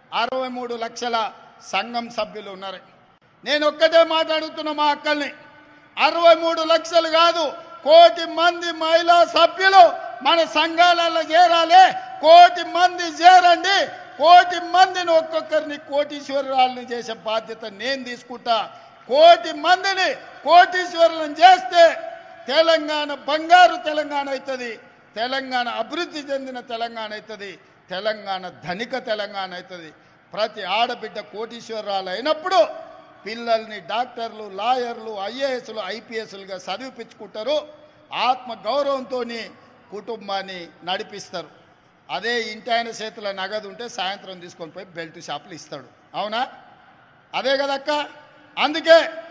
అరవై మూడు లక్షల సంఘం సభ్యులు ఉన్నారు నేను ఒక్కటే మాట్లాడుతున్న మా అక్కల్ని అరవై మూడు లక్షలు కాదు కోటి మంది మహిళా సభ్యులు మన సంఘాలలో చేరాలి కోటి మంది చేరండి కోటి మందిని ఒక్కొక్కరిని కోటీశ్వరాలను చేసే బాధ్యత నేను తీసుకుంటా కోటి మందిని కోటీశ్వరులను చేస్తే తెలంగాణ బంగారు తెలంగాణ అవుతుంది తెలంగాణ అభివృద్ధి చెందిన తెలంగాణ అవుతుంది తెలంగాణ ధనిక తెలంగాణ అవుతుంది ప్రతి ఆడబిడ్డ కోటీశ్వరాలు అయినప్పుడు పిల్లల్ని డాక్టర్లు లాయర్లు ఐఏఎస్లు ఐపీఎస్లుగా చదివిపించుకుంటారు ఆత్మ గౌరవంతో కుటుంబాన్ని నడిపిస్తారు అదే ఇంటి ఆయన చేతిలో నగదు ఉంటే సాయంత్రం తీసుకొని పోయి బెల్ట్ షాపులు ఇస్తాడు అవునా అదే కదక్క అందుకే